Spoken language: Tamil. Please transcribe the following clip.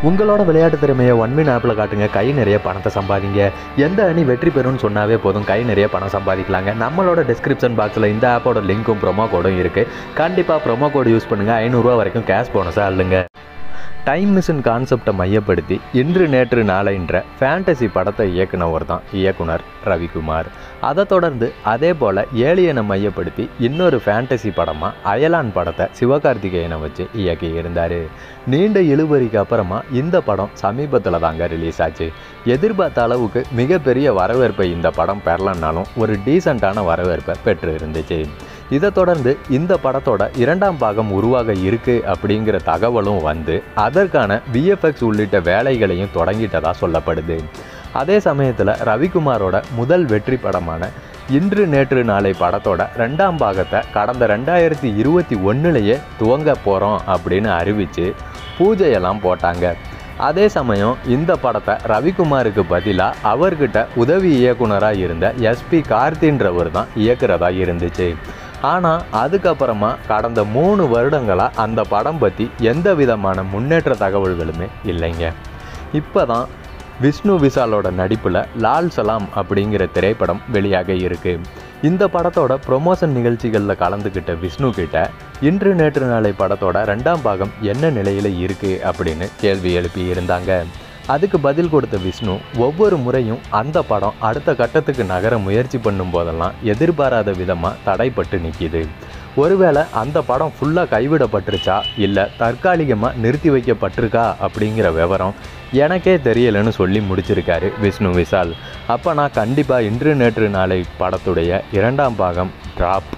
உங்களோட விளையாட்டு திறமையை ஒன்மின் ஆப்பில் காட்டுங்க கை நிறைய பணத்தை சம்பாதிங்க எந்த அணி வெற்றி பெறும்னு சொன்னாவே போதும் கை நிறைய பணம் சம்பாதிக்கலாங்க நம்மளோட டிஸ்கிரிப்ஷன் பாக்ஸில் இந்த ஆப்போட லிங்க்கும் ப்ரோமோ கோடும் இருக்குது கண்டிப்பாக ப்ரோமோ கோடு யூஸ் பண்ணுங்கள் ஐநூறுரூவா வரைக்கும் கேஷ் போனஸாக அள்ளுங்க டைம் மிஷின் கான்செப்டை மையப்படுத்தி இன்று நேற்று நாளைன்ற ஃபேண்டசி படத்தை இயக்குனவர் தான் இயக்குனர் ரவிக்குமார் அதை தொடர்ந்து அதே போல் ஏலியனை மையப்படுத்தி இன்னொரு ஃபேண்டசி படமாக அயலான் படத்தை சிவகார்த்திகேயனை வச்சு இயக்கி இருந்தார் நீண்ட இழுபறிக்கு அப்புறமா இந்த படம் சமீபத்தில் தாங்க ரிலீஸ் ஆச்சு எதிர்பார்த்த அளவுக்கு மிகப்பெரிய வரவேற்பை இந்த படம் பெறலன்னாலும் ஒரு டீசெண்டான வரவேற்பை பெற்று இருந்துச்சு இதை தொடர்ந்து இந்த படத்தோட இரண்டாம் பாகம் உருவாக இருக்கு அப்படிங்கிற தகவலும் வந்து அதற்கான விஎஃப்எக்ஸ் உள்ளிட்ட வேலைகளையும் தொடங்கிட்டதா சொல்லப்படுது அதே சமயத்தில் ரவிக்குமாரோட முதல் வெற்றி படமான இன்று நேற்று நாளை படத்தோட ரெண்டாம் பாகத்தை கடந்த ரெண்டாயிரத்தி இருபத்தி ஒன்றுலையே துவங்க போகிறோம் அப்படின்னு அறிவித்து பூஜையெல்லாம் போட்டாங்க அதே சமயம் இந்த படத்தை ரவிக்குமாருக்கு பதிலாக அவர்கிட்ட உதவி இயக்குனராக இருந்த எஸ்பி கார்த்தின்றவர் தான் இயக்குறதா இருந்துச்சு ஆனால் அதுக்கப்புறமா கடந்த மூணு வருடங்களாக அந்த படம் பற்றி எந்த விதமான முன்னேற்ற தகவல்களுமே இல்லைங்க இப்போ தான் விஷ்ணு விஷாலோட நடிப்பில் லால் சலாம் அப்படிங்கிற திரைப்படம் வெளியாக இருக்கு இந்த படத்தோட ப்ரொமோஷன் நிகழ்ச்சிகளில் கலந்துக்கிட்ட விஷ்ணு கிட்ட இன்று நேற்று நாளை படத்தோட ரெண்டாம் பாகம் என்ன நிலையில் இருக்குது அப்படின்னு கேள்வி எழுப்பி இருந்தாங்க அதுக்கு பதில் கொடுத்த விஷ்ணு ஒவ்வொரு முறையும் அந்த படம் அடுத்த கட்டத்துக்கு நகர முயற்சி பண்ணும் போதெல்லாம் எதிர்பாராத விதமாக தடைப்பட்டு நிற்கிது ஒருவேளை அந்த படம் ஃபுல்லாக கைவிடப்பட்டுருச்சா இல்லை தற்காலிகமாக நிறுத்தி வைக்கப்பட்டிருக்கா அப்படிங்கிற விவரம் எனக்கே தெரியலைன்னு சொல்லி முடிச்சிருக்காரு விஷ்ணு விஷால் அப்போ நான் கண்டிப்பாக இன்று நேற்று நாளை படத்துடைய இரண்டாம் பாகம் ட்ராப்